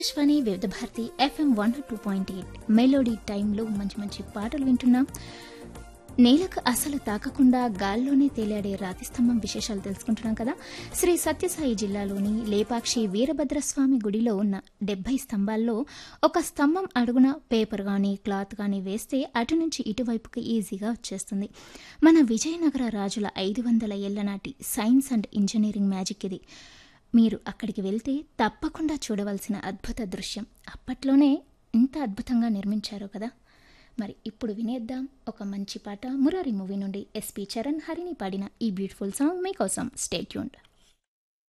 Akashvani Vividh Bharati FM one two point eight melody టైంలో మంచి మంచి పాటలు వింటున్నాం నేలకు అసలు తాకకుండా గాల్లోనే తేలాడే రాతి స్తంభం విశేషాలు తెలుసుకుంటున్నాం కదా శ్రీ సత్యసాయి జిల్లాలోని లేపాక్షి వీరభద్రస్వామి గుడిలో ఉన్న డెబ్బై స్తంభాల్లో ఒక స్తంభం అడుగున పేపర్ కానీ క్లాత్ కానీ వేస్తే అటు నుంచి ఇటువైపుకి ఈజీగా వచ్చేస్తుంది మన విజయనగర రాజుల ఐదు వందల ఏళ్ల నాటి సైన్స్ అండ్ ఇంజనీరింగ్ మ్యాజిక్ ఇది మీరు అక్కడికి వెళ్తే తప్పకుండా చూడవలసిన అద్భుత దృశ్యం అప్పట్లోనే ఇంత అద్భుతంగా నిర్మించారు కదా మరి ఇప్పుడు వినేద్దాం ఒక మంచి పాట మురారి మూవీ నుండి ఎస్పి చరణ్ హరిని పాడిన ఈ బ్యూటిఫుల్ సాంగ్ మీకోసం స్టేట్యూన్